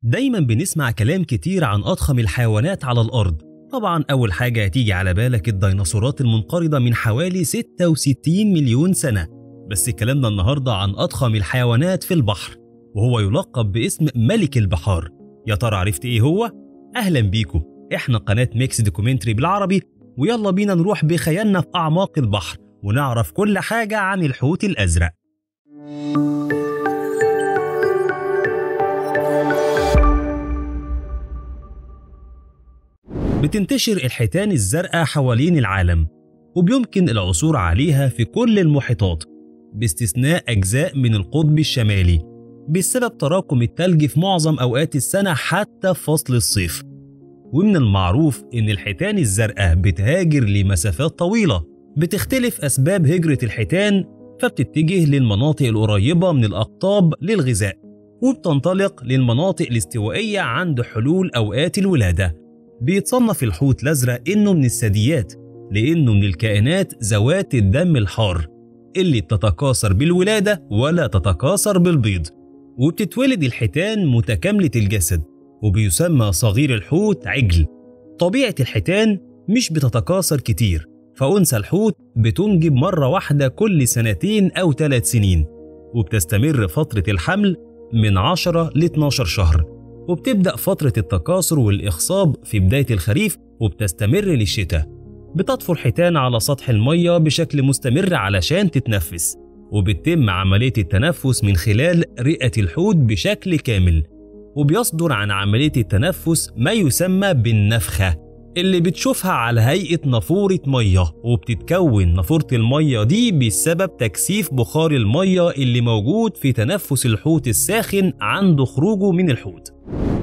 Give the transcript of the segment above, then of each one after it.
دايما بنسمع كلام كتير عن أضخم الحيوانات على الأرض طبعا أول حاجة هتيجي على بالك الديناصورات المنقرضة من حوالي 66 مليون سنة بس كلامنا النهاردة عن أضخم الحيوانات في البحر وهو يلقب باسم ملك البحار يا ترى عرفت إيه هو؟ أهلا بيكم إحنا قناة ميكس دوكيومنتري بالعربي ويلا بينا نروح بخيالنا في أعماق البحر ونعرف كل حاجة عن الحوت الأزرق بتنتشر الحيتان الزرقاء حوالين العالم وبيمكن العثور عليها في كل المحيطات باستثناء أجزاء من القطب الشمالي بسبب تراكم التلج في معظم أوقات السنة حتى في فصل الصيف ومن المعروف إن الحيتان الزرقاء بتهاجر لمسافات طويلة بتختلف أسباب هجرة الحيتان فبتتجه للمناطق القريبة من الأقطاب للغذاء وبتنطلق للمناطق الاستوائية عند حلول أوقات الولادة بيتصنف الحوت الأزرق إنه من الثدييات لأنه من الكائنات ذوات الدم الحار اللي بتتكاثر بالولادة ولا تتكاثر بالبيض وبتتولد الحيتان متكاملة الجسد وبيسمى صغير الحوت عجل طبيعة الحيتان مش بتتكاثر كتير فأنثى الحوت بتنجب مرة واحدة كل سنتين أو ثلاث سنين وبتستمر فترة الحمل من 10 ل 12 شهر وبتبدأ فترة التكاثر والإخصاب في بداية الخريف وبتستمر للشتاء بتطفو الحيتان على سطح المية بشكل مستمر علشان تتنفس وبتتم عملية التنفس من خلال رئة الحوت بشكل كامل وبيصدر عن عملية التنفس ما يسمى بالنفخة اللي بتشوفها على هيئة نافورة مية وبتتكون نافورة المية دي بسبب تكثيف بخار المية اللي موجود في تنفس الحوت الساخن عند خروجه من الحوت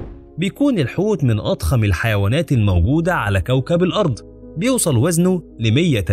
بيكون الحوت من أضخم الحيوانات الموجودة على كوكب الأرض بيوصل وزنه ل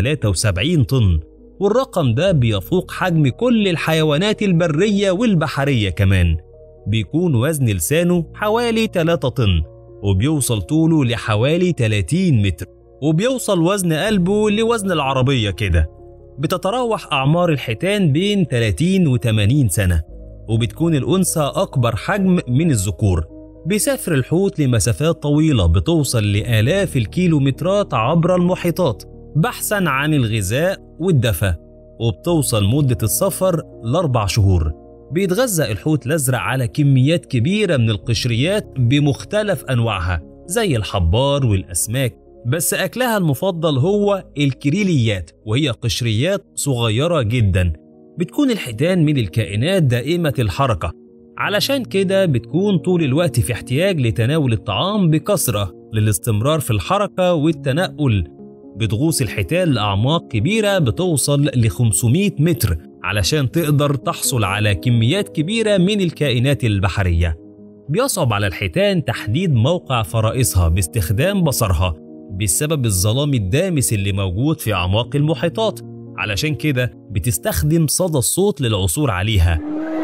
173 طن والرقم ده بيفوق حجم كل الحيوانات البرية والبحرية كمان بيكون وزن لسانه حوالي 3 طن وبيوصل طوله لحوالي 30 متر وبيوصل وزن قلبه لوزن العربية كده بتتراوح أعمار الحيتان بين 30 و 80 سنة وبتكون الأنثى أكبر حجم من الذكور بيسافر الحوت لمسافات طويلة بتوصل لآلاف الكيلومترات عبر المحيطات بحثا عن الغذاء والدفى وبتوصل مدة السفر لأربع شهور بيتغذى الحوت الأزرق على كميات كبيرة من القشريات بمختلف أنواعها زي الحبار والأسماك بس أكلها المفضل هو الكريليات وهي قشريات صغيرة جدا بتكون الحيتان من الكائنات دائمة الحركة علشان كده بتكون طول الوقت في احتياج لتناول الطعام بكثرة للاستمرار في الحركة والتنقل بتغوص الحيتان لأعماق كبيرة بتوصل ل 500 متر علشان تقدر تحصل على كميات كبيرة من الكائنات البحرية بيصعب على الحيتان تحديد موقع فرائسها باستخدام بصرها بسبب الظلام الدامس اللي موجود في أعماق المحيطات علشان كده بتستخدم صدى الصوت للعثور عليها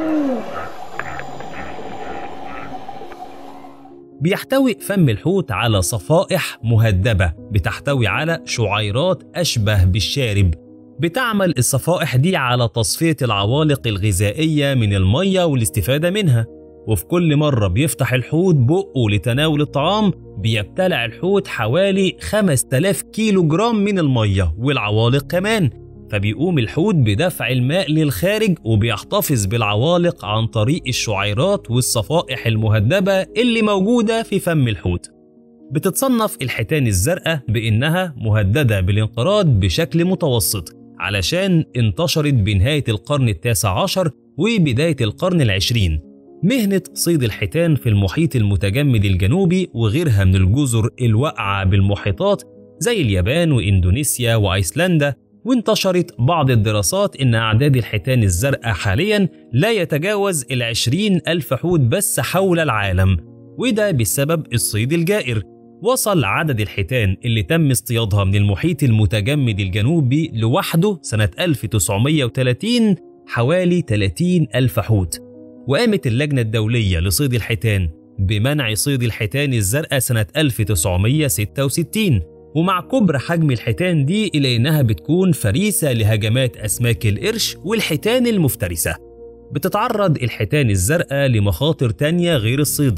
بيحتوي فم الحوت على صفائح مهدبة بتحتوي على شعيرات أشبه بالشارب بتعمل الصفائح دي على تصفية العوالق الغذائية من المية والاستفادة منها وفي كل مرة بيفتح الحوت بقه لتناول الطعام بيبتلع الحوت حوالي 5000 كيلو جرام من المية والعوالق كمان فبيقوم الحوت بدفع الماء للخارج وبيحتفظ بالعوالق عن طريق الشعيرات والصفائح المهدبة اللي موجودة في فم الحوت بتتصنف الحيتان الزرقاء بإنها مهددة بالانقراض بشكل متوسط علشان انتشرت بنهاية القرن التاسع عشر وبداية القرن العشرين مهنة صيد الحيتان في المحيط المتجمد الجنوبي وغيرها من الجزر الواقعة بالمحيطات زي اليابان وإندونيسيا وأيسلندا وانتشرت بعض الدراسات إن أعداد الحيتان الزرقاء حاليا لا يتجاوز العشرين ألف حوت بس حول العالم وده بسبب الصيد الجائر وصل عدد الحيتان اللي تم اصطيادها من المحيط المتجمد الجنوبي لوحده سنة 1930 حوالي 30 ألف حوت وقامت اللجنة الدولية لصيد الحيتان بمنع صيد الحيتان الزرقاء سنة 1966 ومع كبر حجم الحيتان دي إلى إنها بتكون فريسة لهجمات أسماك القرش والحيتان المفترسة بتتعرض الحيتان الزرقاء لمخاطر تانية غير الصيد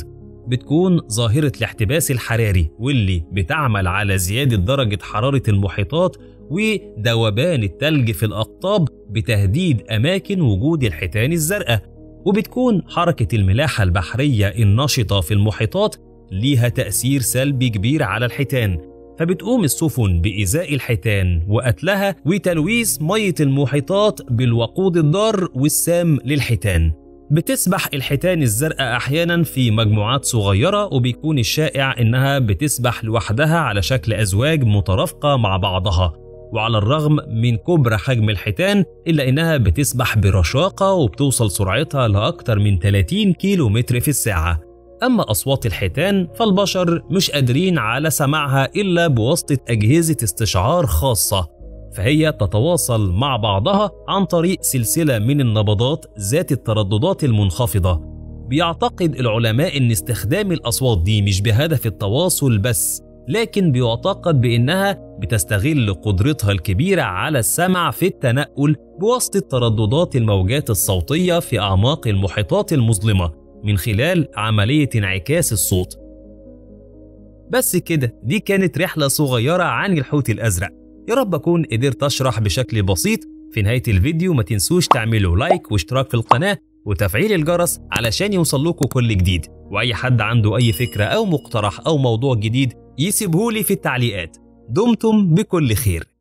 بتكون ظاهرة الاحتباس الحراري واللي بتعمل على زيادة درجة حرارة المحيطات وذوبان التلج في الأقطاب بتهديد أماكن وجود الحيتان الزرقاء وبتكون حركة الملاحة البحرية النشطة في المحيطات ليها تأثير سلبي كبير على الحيتان فبتقوم السفن بإزاء الحيتان وقتلها وتلويث مية المحيطات بالوقود الضار والسام للحيتان بتسبح الحيتان الزرقاء أحيانا في مجموعات صغيرة وبيكون الشائع إنها بتسبح لوحدها على شكل أزواج مترافقة مع بعضها وعلى الرغم من كبر حجم الحيتان إلا إنها بتسبح برشاقة وبتوصل سرعتها لأكثر من 30 كيلو متر في الساعة أما أصوات الحيتان فالبشر مش قادرين على سماعها إلا بواسطة أجهزة استشعار خاصة فهي تتواصل مع بعضها عن طريق سلسلة من النبضات ذات الترددات المنخفضة بيعتقد العلماء ان استخدام الاصوات دي مش بهدف التواصل بس لكن بيعتقد بانها بتستغل قدرتها الكبيره على السمع في التنقل بواسطه ترددات الموجات الصوتيه في اعماق المحيطات المظلمه من خلال عمليه انعكاس الصوت بس كده دي كانت رحله صغيره عن الحوت الازرق يا رب اكون قدرت اشرح بشكل بسيط في نهايه الفيديو ما تنسوش تعملوا لايك واشتراك في القناه وتفعيل الجرس علشان يوصل لكم كل جديد واي حد عنده اي فكره او مقترح او موضوع جديد يسيبهولي في التعليقات دمتم بكل خير